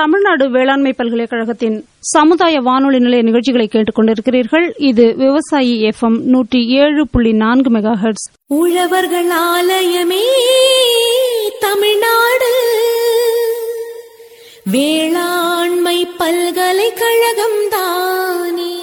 தமிழ்நாடு வேளாண்மை பல்கலைக்கழகத்தின் சமுதாய வானொலி நிலைய நிகழ்ச்சிகளை கேட்டுக் கொண்டிருக்கிறீர்கள் இது விவசாயி எஃப்எம் நூற்றி ஏழு புள்ளி நான்கு மெகா ஹெர்ட்ஸ் உழவர்கள் ஆலயமே தமிழ்நாடு வேளாண்மை பல்கலைக்கழகம் தானே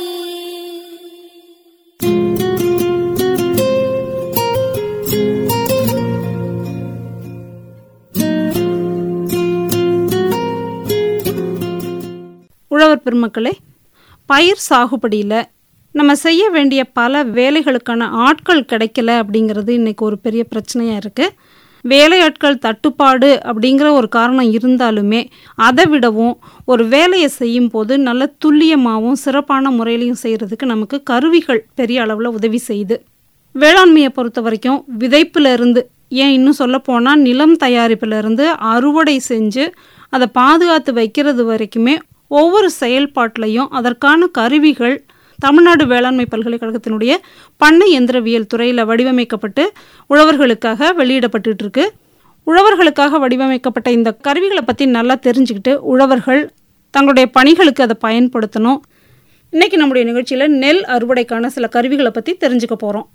உழவர் பெருமக்களே பயிர் சாகுபடியில் நம்ம செய்ய வேண்டிய பல வேலைகளுக்கான ஆட்கள் கிடைக்கல அப்படிங்கிறது இன்னைக்கு ஒரு பெரிய பிரச்சனையாக இருக்குது வேலையாட்கள் தட்டுப்பாடு அப்படிங்கிற ஒரு காரணம் இருந்தாலுமே அதை விடவும் ஒரு வேலையை செய்யும் போது நல்ல துல்லியமாகவும் சிறப்பான முறையிலையும் செய்கிறதுக்கு நமக்கு கருவிகள் பெரிய அளவில் உதவி செய்யுது வேளாண்மையை பொறுத்த வரைக்கும் விதைப்புல இருந்து ஏன் இன்னும் சொல்ல போனால் நிலம் தயாரிப்புல இருந்து அறுவடை செஞ்சு அதை பாதுகாத்து வைக்கிறது வரைக்குமே ஒவ்வொரு செயல்பாட்டிலையும் அதற்கான கருவிகள் தமிழ்நாடு வேளாண்மை பல்கலைக்கழகத்தினுடைய பண்ணை எந்திரவியல் துறையில் வடிவமைக்கப்பட்டு உழவர்களுக்காக வெளியிடப்பட்டு இருக்கு உழவர்களுக்காக வடிவமைக்கப்பட்ட இந்த கருவிகளை பற்றி நல்லா தெரிஞ்சுக்கிட்டு உழவர்கள் தங்களுடைய பணிகளுக்கு அதை பயன்படுத்தணும் இன்னைக்கு நம்முடைய நிகழ்ச்சியில் நெல் அறுவடைக்கான சில கருவிகளை பற்றி தெரிஞ்சுக்க போகிறோம்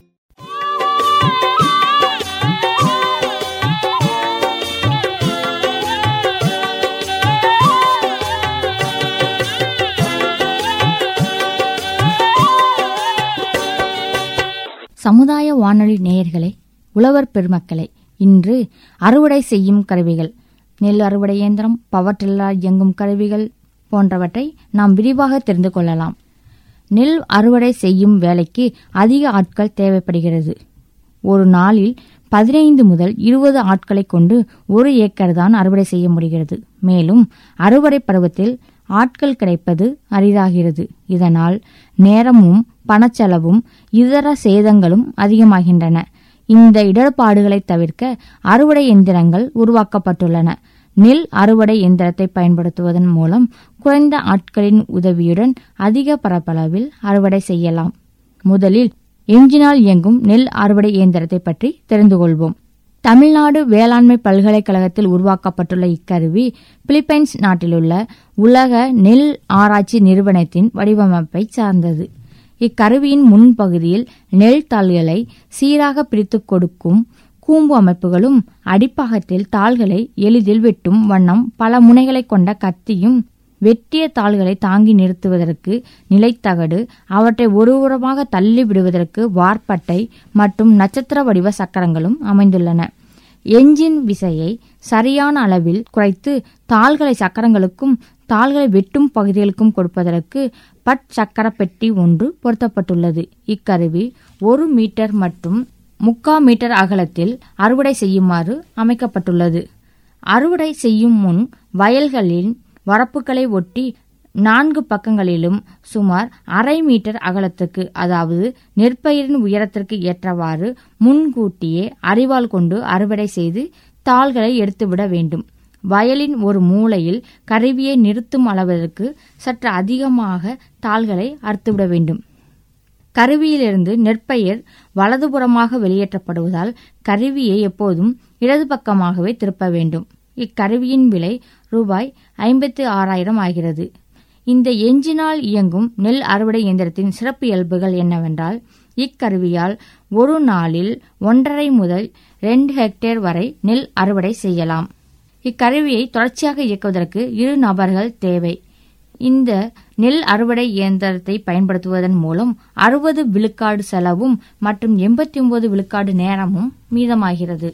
சமுதாய வானொலி நேயர்களே உழவர் பெருமக்களே இன்று அறுவடை செய்யும் கருவிகள் நெல் அறுவடை இயந்திரம் பவர் டில்லர் இயங்கும் கருவிகள் போன்றவற்றை நாம் விரிவாக தெரிந்து கொள்ளலாம் நெல் அறுவடை செய்யும் வேலைக்கு அதிக ஆட்கள் தேவைப்படுகிறது ஒரு நாளில் பதினைந்து முதல் இருபது ஆட்களை கொண்டு ஒரு ஏக்கர் தான் அறுவடை செய்ய முடிகிறது மேலும் அறுவடை பருவத்தில் ஆட்கள் கிடைப்பது அரிதாகிறது இதனால் நேரமும் பணச்செலவும் இதர சேதங்களும் அதிகமாகின்றன இந்த இடர்பாடுகளை தவிர்க்க அறுவடை எந்திரங்கள் உருவாக்கப்பட்டுள்ளன நெல் அறுவடை எந்திரத்தை பயன்படுத்துவதன் மூலம் குறைந்த ஆட்களின் உதவியுடன் அதிக பரப்பளவில் அறுவடை செய்யலாம் முதலில் எஞ்சினால் இயங்கும் நெல் அறுவடை இயந்திரத்தை பற்றி தெரிந்து கொள்வோம் தமிழ்நாடு வேளாண்மை பல்கலைக்கழகத்தில் உருவாக்கப்பட்டுள்ள இக்கருவி பிலிப்பைன்ஸ் நாட்டிலுள்ள உலக நெல் ஆராய்ச்சி நிறுவனத்தின் வடிவமைப்பை சார்ந்தது இக்கருவியின் முன்பகுதியில் நெல் தாள்களை சீராக பிரித்துக் கொடுக்கும் கூம்பு அமைப்புகளும் அடிப்பாகத்தில் தாள்களை எளிதில் வெட்டும் வண்ணம் பல முனைகளை கொண்ட கத்தியும் வெட்டிய தாள்களை தாங்கி நிறுத்துவதற்கு நிலைத்தகடு அவற்றை ஒருபுறமாக தள்ளி விடுவதற்கு வார்ப்பட்டை மற்றும் நட்சத்திர வடிவ சக்கரங்களும் அமைந்துள்ளன எஞ்சின் விசையை சரியான அளவில் குறைத்து தாள்களை சக்கரங்களுக்கும் தாள்களை வெட்டும் பகுதிகளுக்கும் கொடுப்பதற்கு பட் சக்கர பெட்டி ஒன்று பொருத்தப்பட்டுள்ளது இக்கருவி ஒரு மீட்டர் மற்றும் முக்கா மீட்டர் அகலத்தில் அறுவடை செய்யுமாறு அமைக்கப்பட்டுள்ளது அறுவடை செய்யும் முன் வயல்களின் வரப்புகளை ஒட்டி நான்கு பக்கங்களிலும் சுமார் அரை மீட்டர் அகலத்துக்கு அதாவது நெற்பயிரின் உயரத்திற்கு ஏற்றவாறு முன்கூட்டியே அரிவாள் கொண்டு அறுவடை செய்து தாள்களை எடுத்துவிட வேண்டும் வயலின் ஒரு மூலையில் கருவியை நிறுத்தும் அளவிற்கு சற்று அதிகமாக தாள்களை அறுத்துவிட வேண்டும் கருவியிலிருந்து நெற்பயிர் வலதுபுறமாக வெளியேற்றப்படுவதால் கருவியை எப்போதும் இடது பக்கமாகவே திருப்ப வேண்டும் இக்கருவியின் விலை ரூபாய் ஐம்பத்து ஆறாயிரம் ஆகிறது இந்த எஞ்சினால் இயங்கும் நெல் அறுவடை இயந்திரத்தின் சிறப்பு இயல்புகள் என்னவென்றால் இக்கருவியால் ஒரு நாளில் ஒன்றரை முதல் ரெண்டு ஹெக்டேர் வரை நெல் அறுவடை செய்யலாம் இக்கருவியை தொடர்ச்சியாக இயக்குவதற்கு இரு நபர்கள் தேவை இந்த நெல் அறுவடை இயந்திரத்தை பயன்படுத்துவதன் மூலம் அறுபது விழுக்காடு செலவும் மற்றும் எண்பத்தி ஒன்பது விழுக்காடு நேரமும் மீதமாகிறது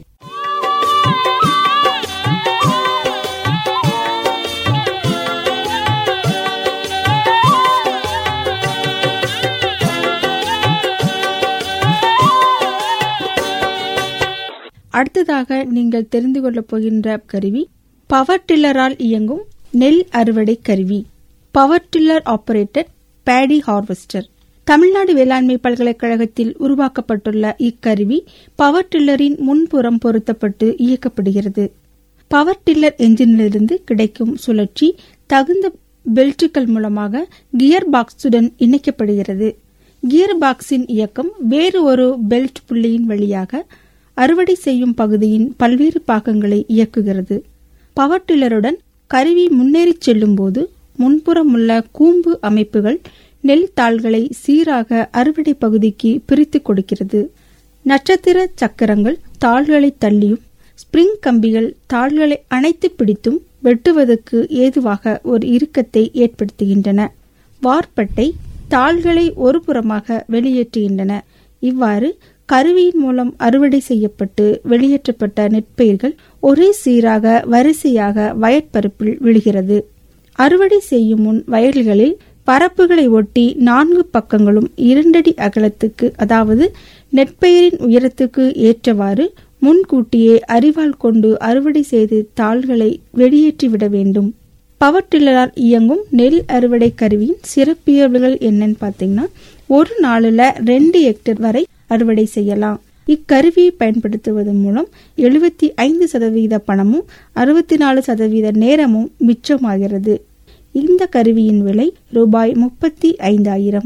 அடுத்ததாக நீங்கள் தெரிந்து கொள்ளப் போகின்ற கருவி பவர் டில்லரால் இயங்கும் நெல் அறுவடை கருவி power tiller operated paddy harvester Tamil Nadu வேளாண்மை பல்கலைக்கழகத்தில் உருவாக்கப்பட்டுள்ள இக்கருவி பவர் டில்லரின் முன்புறம் பொருத்தப்பட்டு இயக்கப்படுகிறது பவர் டில்லர் என்ஜினிலிருந்து கிடைக்கும் சுழற்சி தகுந்த பெல்ட்டுகள் மூலமாக கியர் பாக்ஸுடன் இணைக்கப்படுகிறது கியர் பாக்ஸின் இயக்கம் வேறு ஒரு பெல்ட் புள்ளியின் வழியாக அறுவடை செய்யும் பகுதியின் பல்வேறு பாகங்களை இயக்குகிறது பவர் டில்லருடன் கருவி முன்னேறிச் செல்லும்போது முன்புறமுள்ள கூம்பு அமைப்புகள் நெல் தாள்களை சீராக அறுவடை பகுதிக்கு பிரித்து கொடுக்கிறது நட்சத்திர சக்கரங்கள் தாள்களை தள்ளியும் ஸ்பிரிங் கம்பிகள் தாள்களை அணைத்து பிடித்தும் வெட்டுவதற்கு ஏதுவாக ஒரு இறுக்கத்தை ஏற்படுத்துகின்றன வார்பட்டை தாள்களை ஒருபுறமாக வெளியேற்றுகின்றன இவ்வாறு கருவியின் மூலம் அறுவடை செய்யப்பட்டு வெளியேற்றப்பட்ட நெற்பயிர்கள் ஒரே சீராக வரிசையாக வயற்பரப்பில் விழுகிறது அறுவடை செய்யும் முன் வயல்களில் பரப்புகளை ஒட்டி நான்கு பக்கங்களும் இரண்டடி அகலத்துக்கு அதாவது நெற்பயிரின் உயரத்துக்கு ஏற்றவாறு முன்கூட்டியே அரிவாள் கொண்டு அறுவடை செய்து தாள்களை வெளியேற்றிவிட வேண்டும் பவர் டில்லரால் இயங்கும் நெல் அறுவடை கருவியின் சிறப்பியல்புகள் என்னன்னு பார்த்தீங்கன்னா ஒரு நாளில் ரெண்டு ஹெக்டேர் வரை அறுவடை செய்யலாம் இக்கருவியை பயன்படுத்துவதன் மூலம் எழுபத்தி ஐந்து சதவீத பணமும் அறுபத்தி நாலு சதவீத நேரமும் மிச்சமாகிறது இந்த கருவியின் விலை ரூபாய் முப்பத்தி ஐந்தாயிரம்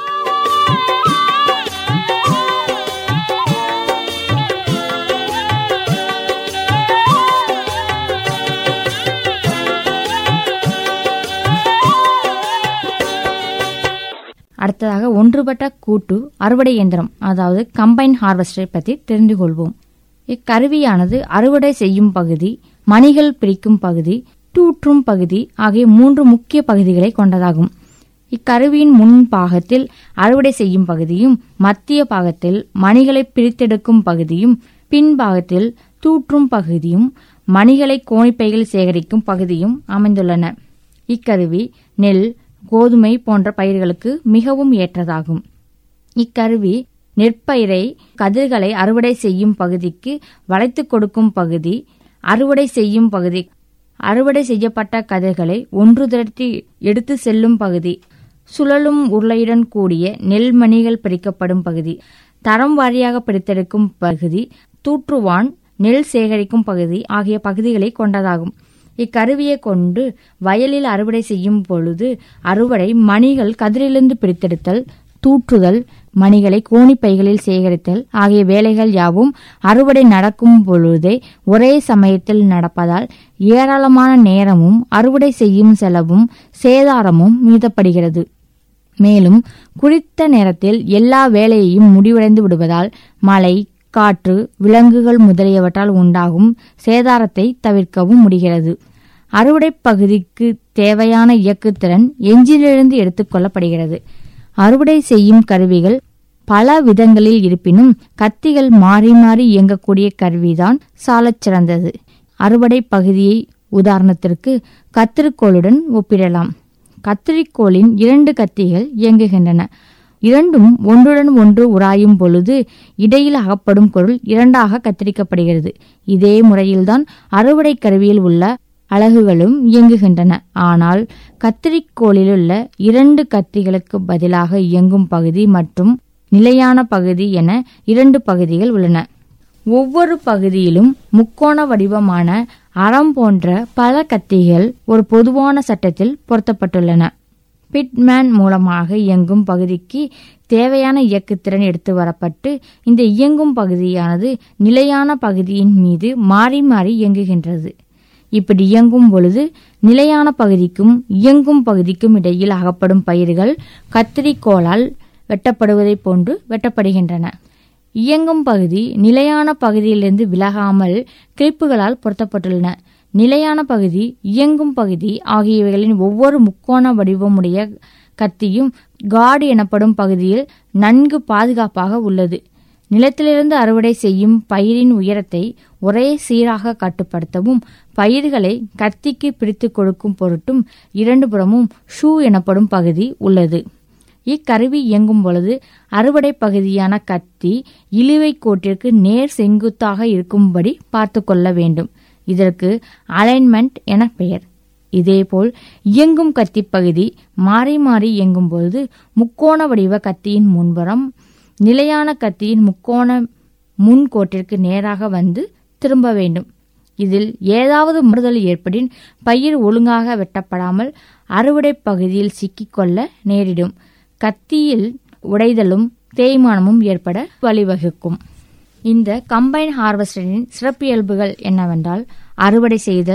அடுத்ததாக ஒன்றுபட்ட கூட்டு அறுவடை இயந்திரம் அதாவது கம்பைன் ஹார்வெஸ்டரை பற்றி தெரிந்து கொள்வோம் இக்கருவியானது அறுவடை செய்யும் பகுதி மணிகள் பிரிக்கும் பகுதி தூற்றும் பகுதி ஆகிய மூன்று முக்கிய பகுதிகளை கொண்டதாகும் இக்கருவியின் முன் பாகத்தில் அறுவடை செய்யும் பகுதியும் மத்திய பாகத்தில் மணிகளை பிரித்தெடுக்கும் பகுதியும் பின் பாகத்தில் தூற்றும் பகுதியும் மணிகளை கோணிப்பையில் சேகரிக்கும் பகுதியும் அமைந்துள்ளன இக்கருவி நெல் கோதுமை போன்ற பயிர்களுக்கு மிகவும் ஏற்றதாகும் இக்கருவி நெற்பயிரை கதிர்களை அறுவடை செய்யும் பகுதிக்கு வளைத்து கொடுக்கும் பகுதி அறுவடை செய்யும் பகுதி அறுவடை செய்யப்பட்ட கதிர்களை ஒன்று திரட்டி எடுத்து செல்லும் பகுதி சுழலும் உருளையுடன் கூடிய நெல்மணிகள் பிரிக்கப்படும் பகுதி தரம் வாரியாக பிரித்தெடுக்கும் பகுதி தூற்றுவான் நெல் சேகரிக்கும் பகுதி ஆகிய பகுதிகளை கொண்டதாகும் இக்கருவியை கொண்டு வயலில் அறுவடை செய்யும் பொழுது அறுவடை மணிகள் கதிரிலிருந்து பிரித்தெடுத்தல் தூற்றுதல் மணிகளை கோணிப்பைகளில் சேகரித்தல் ஆகிய வேலைகள் யாவும் அறுவடை நடக்கும் பொழுதே ஒரே சமயத்தில் நடப்பதால் ஏராளமான நேரமும் அறுவடை செய்யும் செலவும் சேதாரமும் மீதப்படுகிறது மேலும் குறித்த நேரத்தில் எல்லா வேலையையும் முடிவடைந்து விடுவதால் மழை காற்று விலங்குகள் முதலியவற்றால் உண்டாகும் சேதாரத்தை தவிர்க்கவும் முடிகிறது அறுவடை பகுதிக்கு தேவையான இயக்குத்திறன் எஞ்சிலிருந்து எடுத்துக்கொள்ளப்படுகிறது அறுவடை செய்யும் கருவிகள் பல விதங்களில் இருப்பினும் கத்திகள் மாறி மாறி இயங்கக்கூடிய கருவிதான் சாலச் சிறந்தது அறுவடை பகுதியை உதாரணத்திற்கு கத்திரிக்கோளுடன் ஒப்பிடலாம் கத்திரிக்கோளின் இரண்டு கத்திகள் இயங்குகின்றன இரண்டும் ஒன்றுடன் ஒன்று உராயும் பொழுது இடையில் அகப்படும் பொருள் இரண்டாக கத்திரிக்கப்படுகிறது இதே முறையில்தான் அறுவடை கருவியில் உள்ள அலகுகளும் இயங்குகின்றன ஆனால் கத்திரிக்கோளிலுள்ள இரண்டு கத்திகளுக்கு பதிலாக இயங்கும் பகுதி மற்றும் நிலையான பகுதி என இரண்டு பகுதிகள் உள்ளன ஒவ்வொரு பகுதியிலும் முக்கோண வடிவமான அறம் போன்ற பல கத்திகள் ஒரு பொதுவான சட்டத்தில் பொருத்தப்பட்டுள்ளன பிட்மேன் மூலமாக இயங்கும் பகுதிக்கு தேவையான இயக்குத்திறன் எடுத்து வரப்பட்டு இந்த இயங்கும் பகுதியானது நிலையான பகுதியின் மீது மாறி மாறி இயங்குகின்றது இப்படி இயங்கும் பொழுது நிலையான பகுதிக்கும் இயங்கும் பகுதிக்கும் இடையில் அகப்படும் பயிர்கள் கத்திரிக்கோளால் வெட்டப்படுவதைப் போன்று வெட்டப்படுகின்றன இயங்கும் பகுதி நிலையான பகுதியிலிருந்து விலகாமல் கிளிப்புகளால் பொருத்தப்பட்டுள்ளன நிலையான பகுதி இயங்கும் பகுதி ஆகியவைகளின் ஒவ்வொரு முக்கோண வடிவமுடைய கத்தியும் காடு எனப்படும் பகுதியில் நன்கு பாதுகாப்பாக உள்ளது நிலத்திலிருந்து அறுவடை செய்யும் பயிரின் உயரத்தை ஒரே சீராக கட்டுப்படுத்தவும் பயிர்களை கத்திக்கு பிடித்து கொடுக்கும் பொருட்டும் இரண்டு புறமும் ஷூ எனப்படும் பகுதி உள்ளது இக்கருவி இயங்கும் பொழுது அறுவடை பகுதியான கத்தி இழுவை கோட்டிற்கு நேர் செங்குத்தாக இருக்கும்படி பார்த்து கொள்ள வேண்டும் இதற்கு அலைன்மெண்ட் என பெயர் இதேபோல் இயங்கும் கத்தி பகுதி மாறி மாறி இயங்கும் பொழுது முக்கோண வடிவ கத்தியின் முன்புறம் நிலையான கத்தியின் முக்கோண முன்கோட்டிற்கு நேராக வந்து திரும்ப வேண்டும் இதில் ஏதாவது மாறுதல் ஏற்படின் பயிர் ஒழுங்காக வெட்டப்படாமல் அறுவடை பகுதியில் சிக்கிக்கொள்ள நேரிடும் கத்தியில் உடைதலும் தேய்மானமும் ஏற்பட வழிவகுக்கும் இந்த கம்பைன் ஹார்வெஸ்டரின் சிறப்பியல்புகள் என்னவென்றால் அறுவடை செய்தல்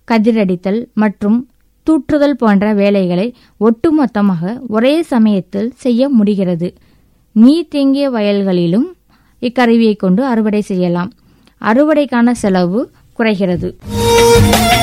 கதிரடித்தல் மற்றும் தூற்றுதல் போன்ற வேலைகளை ஒட்டுமொத்தமாக ஒரே சமயத்தில் செய்ய முடிகிறது நீர் தேங்கிய வயல்களிலும் இக்கருவியை கொண்டு அறுவடை செய்யலாம் அறுவடைக்கான செலவு குறைகிறது